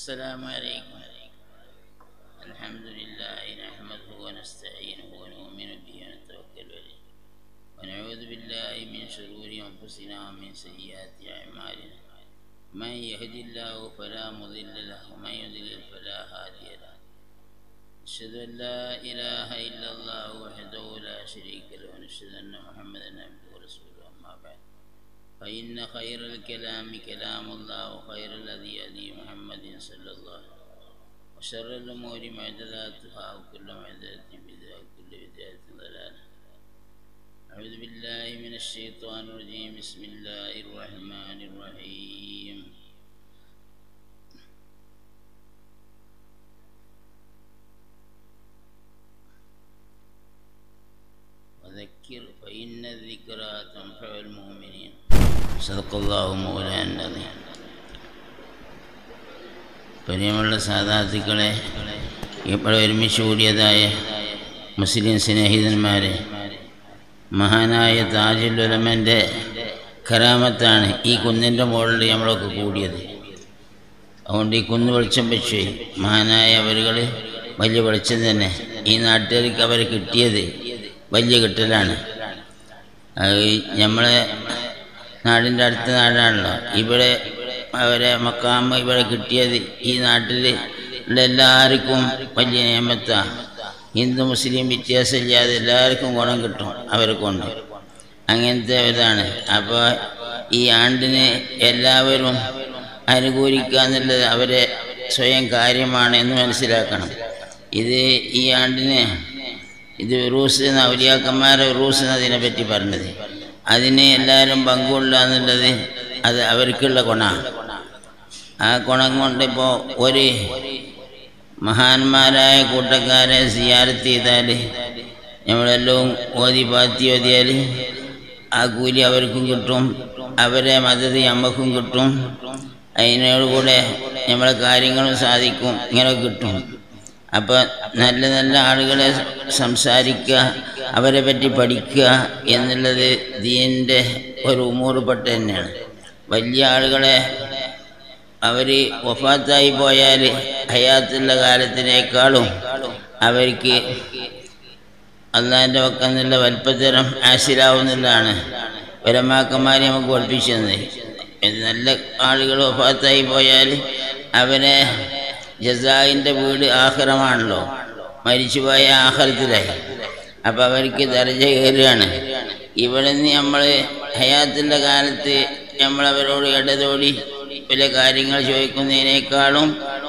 السلام عليكم الحمد لله نحمده ونستعينه ونؤمن به ونتوكل عليه ونعوذ بالله من شرور أنفسنا ومن سيئات أعمالنا من يهد الله فلا مضل له ومن يضلل فلا هادي له أشهد أن لا إله إلا الله وحده لا شريك له ونشهد أن محمدا عبده ورسوله أما بعد فإن خير الكلام كلام الله وخير الهدي هدي محمد صلى الله عليه وسلم وشر الأمور محدثاتها وكل محدثة بدعة وكل بدعة ضلالة أعوذ بالله من الشيطان الرجيم بسم الله الرحمن الرحيم وذكر فإن الذكرى تنفع المؤمنين صدق الله مولانا العظيم പ്രിയമുള്ള സാധാർത്ഥികളെ ഇവിടെ ഒരുമിച്ച് കൂടിയതായ മുസ്ലിം സ്നേഹിതന്മാരെ മഹാനായ താജുലുലമൻ്റെ കരാമത്താണ് ഈ കുന്നിൻ്റെ മുകളിൽ നമ്മളൊക്കെ കൂടിയത് അതുകൊണ്ട് ഈ കുന്ന് വെളിച്ചം വെച്ചു മഹാനായ അവരുകൾ വലിയ വെളിച്ചം തന്നെ ഈ നാട്ടുകാർക്ക് അവർ കിട്ടിയത് വലിയ കിട്ടലാണ് അത് നമ്മളെ നാടിൻ്റെ അടുത്ത നാടാണല്ലോ ഇവിടെ അവരെ മക്കാമ ഇവിടെ കിട്ടിയത് ഈ നാട്ടിൽ ഉള്ള എല്ലാവർക്കും വലിയ നിയമത്താണ് ഹിന്ദു മുസ്ലിം വ്യത്യാസമില്ലാതെ എല്ലാവർക്കും ഗുണം കിട്ടും അവരെ കൊണ്ട് അങ്ങനത്തെ ഇതാണ് അപ്പോൾ ഈ ആണ്ടിന് എല്ലാവരും അനുകൂലിക്കുക എന്നുള്ളത് അവരെ സ്വയം കാര്യമാണ് എന്ന് മനസ്സിലാക്കണം ഇത് ഈ ആണ്ടിന് ഇത് ഉറൂസ് ഔലിയാക്കന്മാരെ ഉറൂസ് എന്നതിനെ പറ്റി പറഞ്ഞത് അതിന് എല്ലാവരും പങ്കുകൊള്ളുക എന്നുള്ളത് അത് അവർക്കുള്ള ഗുണമാണ് ആ ഗുണം കൊണ്ട് ഇപ്പോൾ ഒരു മഹാന്മാരായ കൂട്ടക്കാരെ സിയാരത്ത് ചെയ്താൽ നമ്മളെല്ലാം ഓതി പാത്തി ഓതിയാൽ ആ കൂലി അവർക്കും കിട്ടും അവരെ മദത് നമ്മക്കും കിട്ടും അതിനോട് കൂടെ നമ്മളെ കാര്യങ്ങളും സാധിക്കും ഇങ്ങനെ കിട്ടും അപ്പോൾ നല്ല നല്ല ആളുകളെ സംസാരിക്കുക അവരെ പറ്റി പഠിക്കുക എന്നുള്ളത് ദീൻ്റെ ഒരു ഉമൂറുപെട്ട് തന്നെയാണ് വലിയ ആളുകളെ അവർ വഫാത്തായി പോയാൽ ഹയാത്തുള്ള കാലത്തിനേക്കാളും അവർക്ക് അള്ളാൻ്റെ വക്കെന്നുള്ള വൽപ്പത്തരം ആശിലാവുന്നതാണ് പരമാക്കന്മാരെ നമുക്ക് പഠിപ്പിച്ചു തന്നത് നല്ല ആളുകൾ വഫാത്തായി പോയാൽ അവരെ ജസായിൻ്റെ വീട് ആഹ്റമാണല്ലോ മരിച്ചുപോയ ആഹ്റത്തിലായി അപ്പോൾ അവർക്ക് ദർജ കയറുകയാണ് ഇവിടെ നിന്ന് നമ്മൾ ഹയാത്തിൻ്റെ കാലത്ത് നമ്മളവരോട് ഇടതോടി പല കാര്യങ്ങൾ ചോദിക്കുന്നതിനേക്കാളും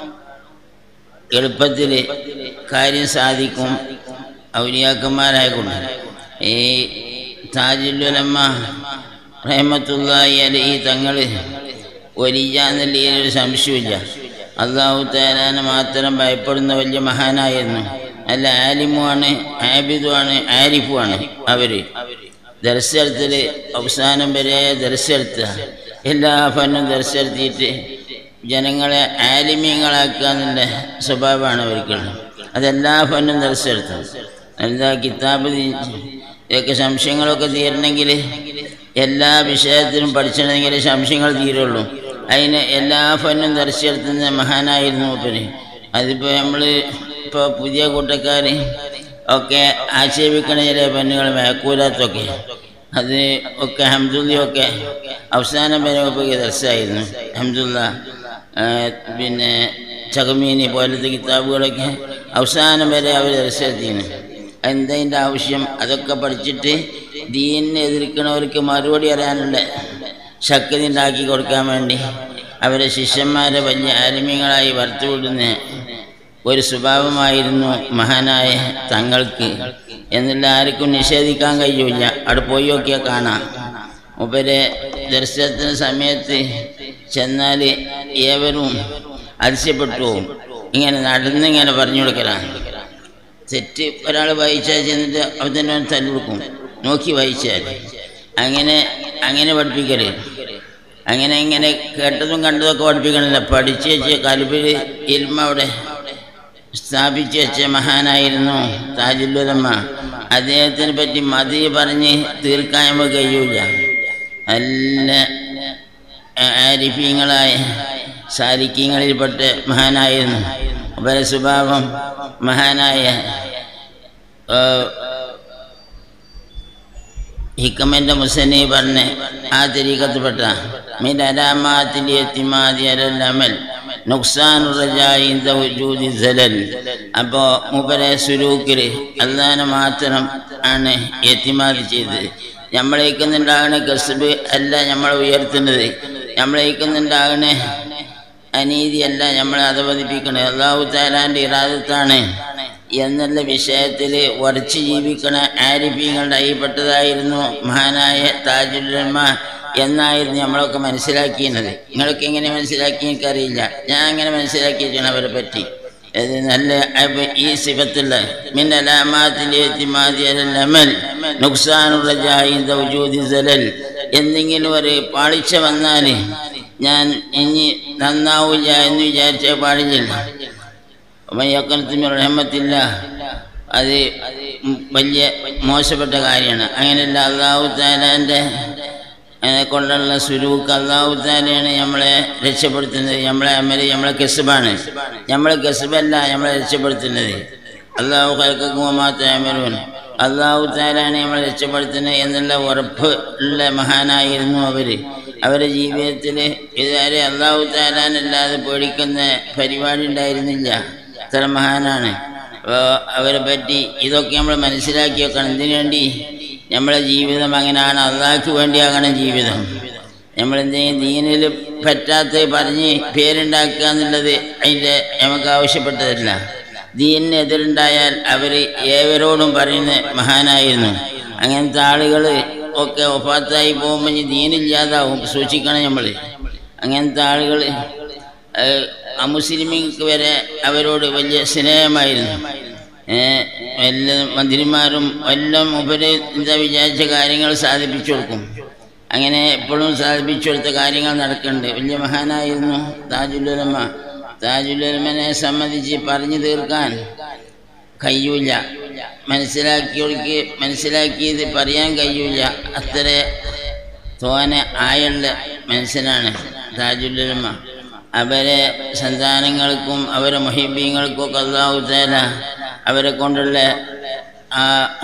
എളുപ്പത്തിൽ കാര്യം സാധിക്കും ഔലിയാക്കന്മാരായിക്കൊണ്ട് ഈ താജുലുലമ്മ റഹമത്തുള്ളി അലി തങ്ങൾ ഒലിയ എന്നുള്ളതിലൊരു സംശയമില്ല അള്ളാഹു തേലാനെ മാത്രം ഭയപ്പെടുന്ന വലിയ മഹാനായിരുന്നു നല്ല ആലിമുമാണ് ആബിദുമാണ് ആരിഫുമാണ് അവർ ദർശനത്തിൽ അവസാനം വരെ ദർശനത്തുക എല്ലാ ഫന്നും ദർശനത്തിയിട്ട് ജനങ്ങളെ ആലിമീങ്ങളാക്കുക എന്നുള്ള സ്വഭാവമാണ് അവർക്കുള്ളത് അതെല്ലാ ഫന്നും ദർശനത്തും എന്താ കിതാബ് ഇതൊക്കെ സംശയങ്ങളൊക്കെ തീരണമെങ്കിൽ എല്ലാ വിഷയത്തിലും പഠിച്ചിട്ടുണ്ടെങ്കിൽ സംശയങ്ങൾ തീരുള്ളൂ അതിന് എല്ലാ ഫന്നും ദർശനത്തുന്ന മഹാനായിരുന്നു മൂപ്പര് അതിപ്പോൾ നമ്മൾ ഇപ്പോൾ പുതിയ കൂട്ടക്കാർ ഒക്കെ ആക്ഷേപിക്കണ ചില പെണ്ണുകൾ മേക്കൂലാത്തൊക്കെ അത് ഒക്കെ ഹംദുല്ലയൊക്കെ അവസാനം വരെ ഉപയോഗ ദർശമായിരുന്നു ഹംദുല്ല പിന്നെ ചകമീനി പോലത്തെ കിതാബുകളൊക്കെ അവസാനം വരെ അവർ ദർശനത്തിന് എന്തതിൻ്റെ ആവശ്യം അതൊക്കെ പഠിച്ചിട്ട് ദീനിനെ എതിർക്കണവർക്ക് മറുപടി അറിയാനുള്ള ശക്തി ഉണ്ടാക്കി കൊടുക്കാൻ വേണ്ടി അവരെ ശിഷ്യന്മാരെ വലിയ ആലിമ്യങ്ങളായി വർത്തുവിടുന്ന ഒരു സ്വഭാവമായിരുന്നു മഹാനായ തങ്ങൾക്ക് എന്നുള്ള ആർക്കും നിഷേധിക്കാൻ കഴിയില്ല അവിടെ പോയി നോക്കിയാൽ കാണാം ഉപരെ ദർശനത്തിന് സമയത്ത് ചെന്നാൽ ഏവരും അതിശയപ്പെട്ടു പോകും ഇങ്ങനെ നടന്നിങ്ങനെ പറഞ്ഞു കൊടുക്കലാണ് തെറ്റ് ഒരാൾ വായിച്ചാൽ ചെന്നിട്ട് അവൻ തന്നെ തല്ലു കൊടുക്കും നോക്കി വായിച്ചാൽ അങ്ങനെ അങ്ങനെ പഠിപ്പിക്കല് അങ്ങനെ ഇങ്ങനെ കേട്ടതും കണ്ടതൊക്കെ പഠിപ്പിക്കണില്ല പഠിച്ച് വെച്ച് കലുപിൽ ഇൽമ അവിടെ സ്ഥാപിച്ചു വെച്ച മഹാനായിരുന്നു താജുല്ലുലമ്മ അദ്ദേഹത്തിനെ പറ്റി മതി പറഞ്ഞ് തീർക്കാൻ നമുക്ക് കഴിയൂല നല്ല ആരിഫീങ്ങളായ സാരിക്യങ്ങളിൽപ്പെട്ട മഹാനായിരുന്നു അവരെ സ്വഭാവം മഹാനായ ആ, ഹിക്കമന്റെ മുസനി പറഞ്ഞ് ആ തിരീക്കത്തിൽപ്പെട്ട മിൻ അലാമാത്തിൽ എത്തിമാതി അലൽ നുക്സാനു റജായി ഇന്ദ വജൂദി സലൽ അപ്പോൾ മൂപ്പരെ സുരൂക്കിൽ അള്ളാനെ മാത്രം ആണ് എത്തിമാതി ചെയ്തത് നമ്മളേക്കുന്നുണ്ടാകണ കസബ് അല്ല നമ്മളെ ഉയർത്തുന്നത് നമ്മളേക്കുന്നുണ്ടാകണ അനീതിയല്ല നമ്മളെ അധപതിപ്പിക്കണേ അള്ളാഹു താലാൻ്റെ ഇറാദത്താണ് എന്നുള്ള വിഷയത്തിൽ ഉറച്ചു ജീവിക്കണ ആരിഫീങ്ങളുടെ അയ്യപ്പെട്ടതായിരുന്നു മഹാനായ താജുല്ലമ എന്നായിരുന്നു നമ്മളൊക്കെ മനസ്സിലാക്കിയിരുന്നത് നിങ്ങളൊക്കെ എങ്ങനെ മനസ്സിലാക്കി എനിക്കറിയില്ല ഞാൻ അങ്ങനെ മനസ്സിലാക്കിയിട്ടാണ് അവരെ പറ്റി ഇത് നല്ല അബ് ഈ സിഫത്തുള്ള മിൻ അലാമാത്തിൻ്റെ അമൽ നുക്സാനുള്ള ജാഹിദ വജൂദി സലൽ എന്തെങ്കിലും ഒരു പാളിച്ച വന്നാൽ ഞാൻ ഇനി നന്നാവില്ല എന്ന് വിചാരിച്ച പാടില്ല റഹ്മത്തില്ല അത് വലിയ മോശപ്പെട്ട കാര്യമാണ് അങ്ങനെയല്ല അള്ളാഹു താലാൻ്റെ കൊണ്ടുള്ള സുരൂക്ക് അള്ളാഹു താലയാണ് നമ്മളെ രക്ഷപ്പെടുത്തുന്നത് നമ്മളെ അമല് നമ്മളെ കെസുബാണ് നമ്മളെ കെസുബല്ല നമ്മളെ രക്ഷപ്പെടുത്തുന്നത് അള്ളാഹു കൽക്കുമാമരൂൻ അള്ളാഹു താലാണ് നമ്മളെ രക്ഷപ്പെടുത്തുന്നത് എന്നുള്ള ഉറപ്പ് ഉള്ള മഹാനായിരുന്നു അവർ അവരുടെ ജീവിതത്തിൽ ഇതുവരെ അള്ളാഹു താലാനല്ലാതെ പേടിക്കുന്ന പരിപാടി ഉണ്ടായിരുന്നില്ല അത്ര മഹാനാണ് അപ്പോൾ അവരെ പറ്റി ഇതൊക്കെ നമ്മൾ മനസ്സിലാക്കി വെക്കണം എന്തിനു വേണ്ടി നമ്മളെ ജീവിതം അങ്ങനെയാണ് അള്ളാഹ്ക്ക് വേണ്ടിയാകണം ജീവിതം നമ്മളെന്തെങ്കിലും ദീനിൽ പറ്റാത്ത പറഞ്ഞ് പേരുണ്ടാക്കുക എന്നുള്ളത് അതിൻ്റെ നമുക്ക് ആവശ്യപ്പെട്ടതല്ല ദീനിനെതിരുണ്ടായാൽ അവർ ഏവരോടും പറയുന്ന മഹാനായിരുന്നു അങ്ങനത്തെ ആളുകൾ ഒക്കെ ഒഫാത്തായി പോകുമ്പോൾ ഇനി ദീനില്ലാതാവും സൂക്ഷിക്കണം നമ്മൾ അങ്ങനത്തെ ആളുകൾ അമുസ്ലിമിക്ക് വരെ അവരോട് വലിയ സ്നേഹമായിരുന്നു എല്ലാ മന്ത്രിമാരും എല്ലാം ഉപരി എന്താ വിചാരിച്ച കാര്യങ്ങൾ സാധിപ്പിച്ചു കൊടുക്കും അങ്ങനെ എപ്പോഴും സാധിപ്പിച്ചു കൊടുത്ത കാര്യങ്ങൾ നടക്കുന്നുണ്ട് വലിയ മഹാനായിരുന്നു താജുലുലമ താജുലുലമനെ സംബന്ധിച്ച് പറഞ്ഞു തീർക്കാൻ കഴിയൂല മനസ്സിലാക്കിയവർക്ക് മനസ്സിലാക്കിയത് പറയാൻ കഴിയൂല അത്ര തോന ആയുള്ള മനുഷ്യനാണ് താജുലുലമ അവരെ സന്താനങ്ങൾക്കും അവരെ മൊഹിബീങ്ങൾക്കും ഒക്കെ അള്ളാഹു തേല അവരെ കൊണ്ടുള്ള ആ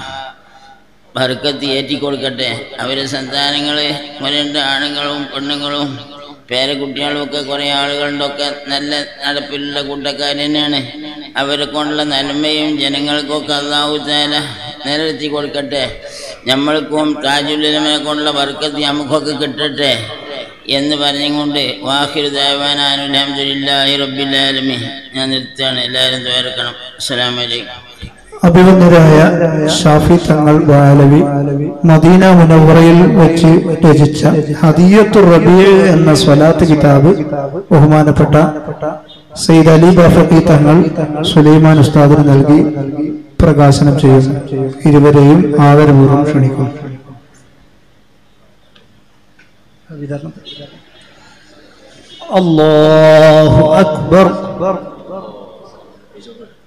ബർക്കത്ത് ഏറ്റിക്കൊടുക്കട്ടെ അവരെ സന്താനങ്ങൾ രണ്ട് ആണുങ്ങളും പെണ്ണുങ്ങളും പേരക്കുട്ടികളും ഒക്കെ കുറേ ആളുകളുടെ നല്ല നടപ്പിലുള്ള കൂട്ടക്കാർ തന്നെയാണ് അവരെ കൊണ്ടുള്ള നന്മയും ജനങ്ങൾക്കൊക്കെ അള്ളാഹു താല നിലനിർത്തി കൊടുക്കട്ടെ നമ്മൾക്കും താജുല്ലുലമനെ കൊണ്ടുള്ള ബർക്കത്ത് നമുക്കൊക്കെ കിട്ടട്ടെ എന്ന് പറഞ്ഞുകൊണ്ട് വാഹിർ ദേവാനാനുൽ അഹമ്മദില്ലാഹി റബ്ബില്ലാലമി ഞാൻ നിർത്തുകയാണ് എല്ലാവരും ദ്വാരക്കണം അസ്സലാമു അലൈക്കും അഭിവന്ദരായ ഷാഫി തങ്ങൾ ബാലവി മദീന മുനവറയിൽ വെച്ച് രചിച്ച ഹദിയത്തു റബിയ എന്ന സ്വലാത്ത് കിതാബ് ബഹുമാനപ്പെട്ട സയ്യിദ് അലി ബാഫക്കി തങ്ങൾ സുലൈമാൻ ഉസ്താദിന് നൽകി പ്രകാശനം ചെയ്യുന്നു ഇരുവരെയും ആദരപൂർവ്വം ക്ഷണിക്കും അല്ലാഹു അക്ബർ